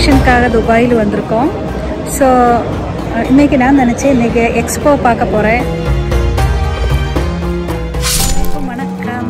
வெக்கேஷனுக்காக துபாயில் வந்திருக்கோம் ஸோ இன்னைக்கு நான் நினச்சேன் இன்னைக்கு எக்ஸ்போ பார்க்க போகிறேன் வணக்கம்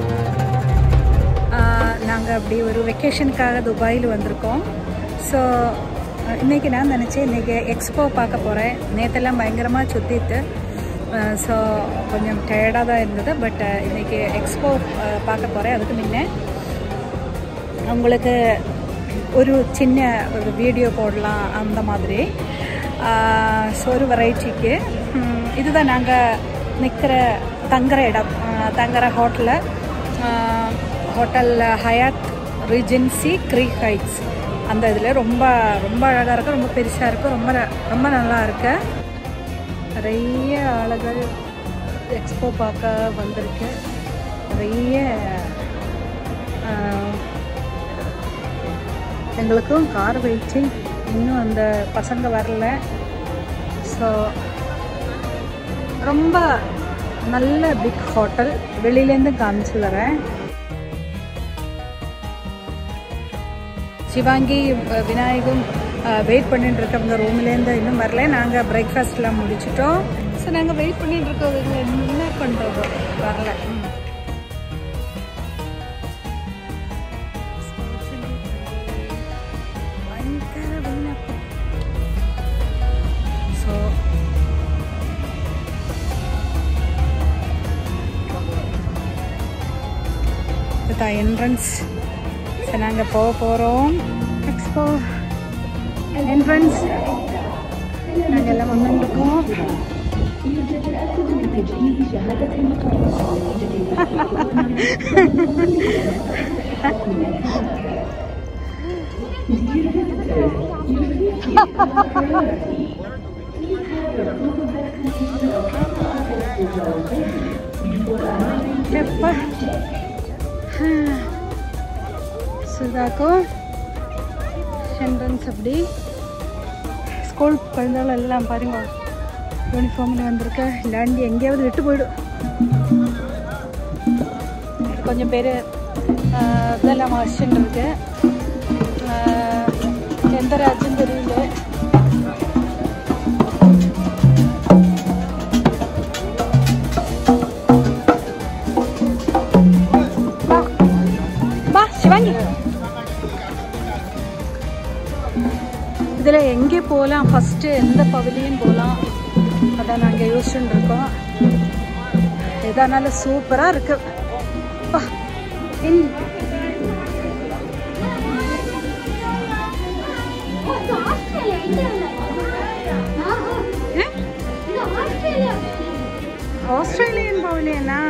நாங்கள் அப்படி ஒரு வெக்கேஷனுக்காக துபாயில் வந்திருக்கோம் ஸோ இன்னைக்கு நான் நினச்சேன் இன்னைக்கு எக்ஸ்போ பார்க்க போகிறேன் நேற்றெல்லாம் பயங்கரமாக சுற்றிட்டு ஸோ கொஞ்சம் டயர்டாக தான் இருந்தது பட் இன்னைக்கு எக்ஸ்போ பார்க்க போகிறேன் அதுக்கு முன்னே உங்களுக்கு ஒரு சின்ன ஒரு வீடியோ போடலாம் அந்த மாதிரி ஸோ ஒரு வெரைட்டிக்கு இதுதான் நாங்கள் நிற்கிற தங்குற இடம் தங்குற ஹோட்டலில் hotel Hyatt Regency Creek Heights அந்த இதில் ரொம்ப ரொம்ப அழகாக இருக்குது ரொம்ப பெருசாக இருக்குது ரொம்ப ரொம்ப நல்லா இருக்கு நிறைய ஆளுகள் எக்ஸ்போ பார்க்க வந்திருக்கு நிறைய எங்களுக்கும் கார் வெயிட்டிங் இன்னும் அந்த பசங்க வரல ஸோ ரொம்ப நல்ல பிக் ஹோட்டல் வெளியிலேருந்து காமிச்சு வரேன் சிவாங்கி விநாயகம் வெயிட் பண்ணிட்டு இருக்கோம் இந்த ரூம்லேருந்து இன்னும் வரல நாங்கள் பிரேக்ஃபாஸ்ட்லாம் முடிச்சிட்டோம் ஸோ நாங்கள் வெயிட் பண்ணிட்டு இருக்கோம் என்ன பண்ணுறது வரல ஸோ இதுதான் என்ட்ரன்ஸ் ஸோ நாங்கள் போக போகிறோம் எக்ஸ்போ என்ட்ரன்ஸ் நாங்கள் எல்லாம் வந்துருக்கோம் எப்பா சுதாக்கும் என்ட்ரன்ஸ் அப்படி ஸ்கூல் குழந்தைகள் எல்லாம் பாருங்க யூனிஃபார்மில் வந்திருக்க இல்லாண்டி எங்கேயாவது விட்டு போயிடும் கொஞ்சம் பேர் இதெல்லாம் வாசிச்சுட்டு இருக்கு எந்த ராஜ்யம் தெரியல வா சிவாங்கி இதில் எங்கே போகலாம் ஃபஸ்ட்டு எந்த பகுதியும் போகலாம் அதான் நாங்கள் யோசிச்சுட்டு இருக்கோம் எதானாலும் சூப்பராக இருக்கு வா இன் ஆஸ்திரேலியன் பவுலியனா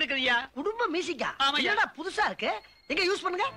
இருக்குதுயா குடும்ப மியூசிக்கா ஆமாய்யா. என்னடா புதுசா இருக்கு எங்க யூஸ் பண்ணுங்க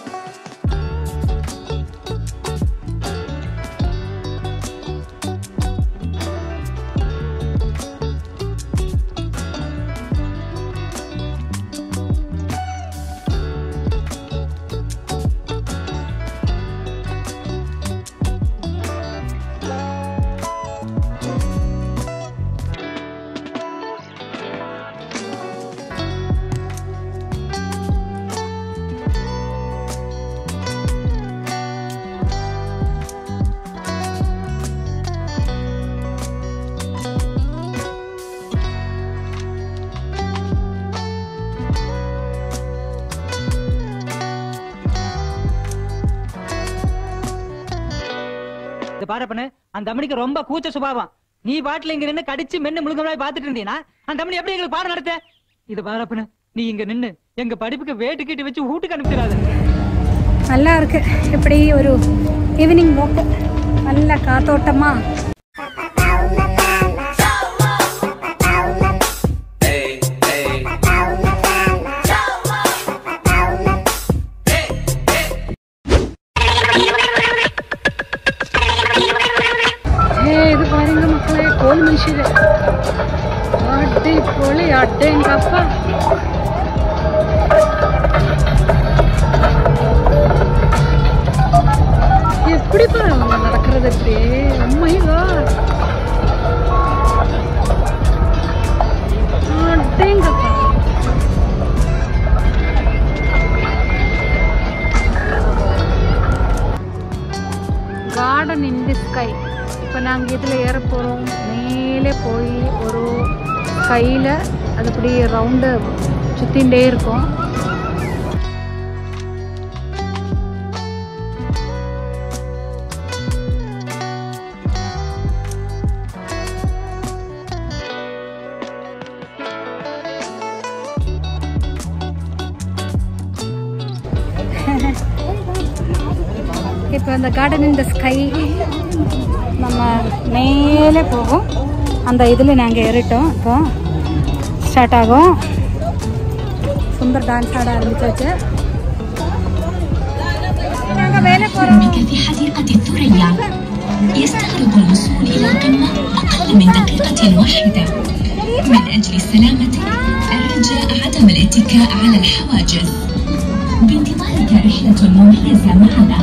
இந்த பாரு பண்ணு அந்த அம்மனிக்கு ரொம்ப கூச்ச சுபாவம் நீ பாட்டுல இங்க நின்னு கடிச்சு மென்னு முழுங்க மாதிரி பாத்துட்டு இருந்தீனா அந்த அம்மனி எப்படி எங்களுக்கு பாடம் நடத்த இது பாரு பண்ணு நீ இங்க நின்னு எங்க படிப்புக்கு வேட்டு கட்டி வச்சு வீட்டுக்கு அனுப்பிச்சிடாத நல்லா இருக்கு இப்படி ஒரு ஈவினிங் வாக்கு நல்ல காத்தோட்டமா ഏ, ഇത് പാരുങ്ക മക്കളെ കോൽ മനുഷ്യര് അടിപൊളി അടേങ്കപ്പ எப்படி பாருங்க நடக்கிறது இப்படி அம்மைவா அடேங்கப்பா கார்டன் இன் தி ஸ்கை இப்போ நாங்கள் இதில் ஏற போகிறோம் மேலே போய் ஒரு கையில் அது அப்படி ரவுண்டு சுற்றிகிட்டே இருக்கோம் இப்போ இந்த கார்டன் இந்த ஸ்கை நம்ம மேலே போகும் அந்த இதில் நாங்கள் ஏறிட்டோம் இப்போ ஸ்டார்ட் ஆகும் சுந்தர் டான்ஸ் ஆட ஆரம்பிச்சாச்சு நாங்கள் மேலே போகிறோம் بك في حديقة الثريا يستغرق الوصول إلى القمة أقل من دقيقة واحدة من أجل سلامتك الرجاء عدم الاتكاء على الحواجز بانتظارك رحلة مميزة معنا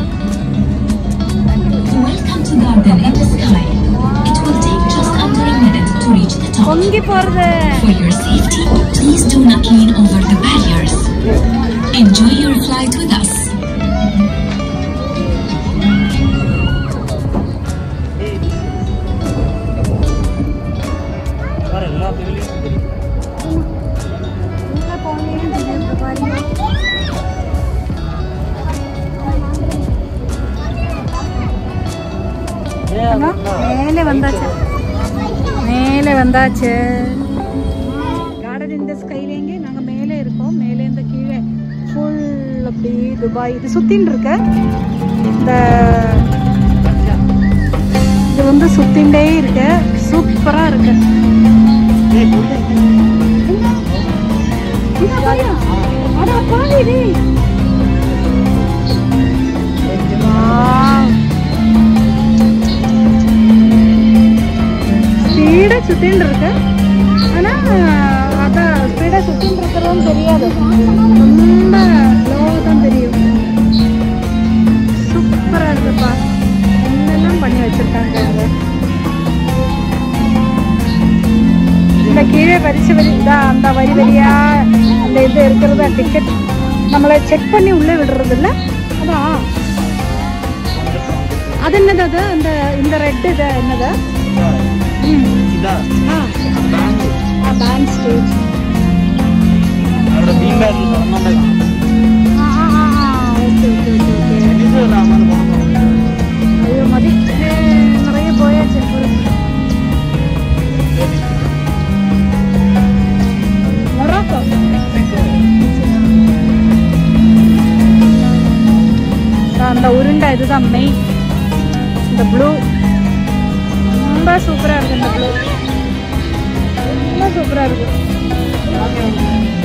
Welcome to Garden in the Sky It will take just under a minute to reach the top பொங்கி போகிறது For your safety, please do not lean over the barriers. Enjoy your flight with us. மேலே வந்தாச்சு மேலே வந்தாச்சு garden இந்த ஸ்கைலேங்க நாங்கள் மேலே இருக்கோம் மேலேருந்து கீழே ஃபுல் அப்படி துபாய் இது சுத்தின்னு இருக்கு இந்த இது வந்து சுத்தின்டே இருக்கு சூப்பரா இருக்கு அட பாவி டேய். Wow. ஸ்பீடா சுத்தின்னு இருக்கு ஆனா அதான் ஸ்பீடா சுத்தின்னு இருக்கிறதும் தெரியாது ரொம்ப லோவாக தான் தெரியும் சூப்பரா இருக்குப்பா என்னெல்லாம் பண்ணி வச்சிருக்காங்க அதை இந்த கீழே வரிசை வரி இதா அந்த வரி வரியா அந்த இது இருக்கிறத டிக்கெட் நம்மளை செக் பண்ணி உள்ளே விடுறது இல்ல அதான் அது என்னது அது அந்த இந்த ரெட் இது என்னது ம் ஆ ஆ பேண்ட் ஸ்டேஜ் ஆ ஆ ஆ ஆ ஓகே ஓகே ஓகே ஓகே ஐயோ மதி ஏ, நிறைய போயாச்சு ஒரு மொராக்கோ அந்த உருண்டை இதுதான் மெயின் இந்த ப்ளூ ரொம்ப சூப்பரா இருக்கு இந்த ப்ளூ ரொம்ப சூப்பரா இருக்கு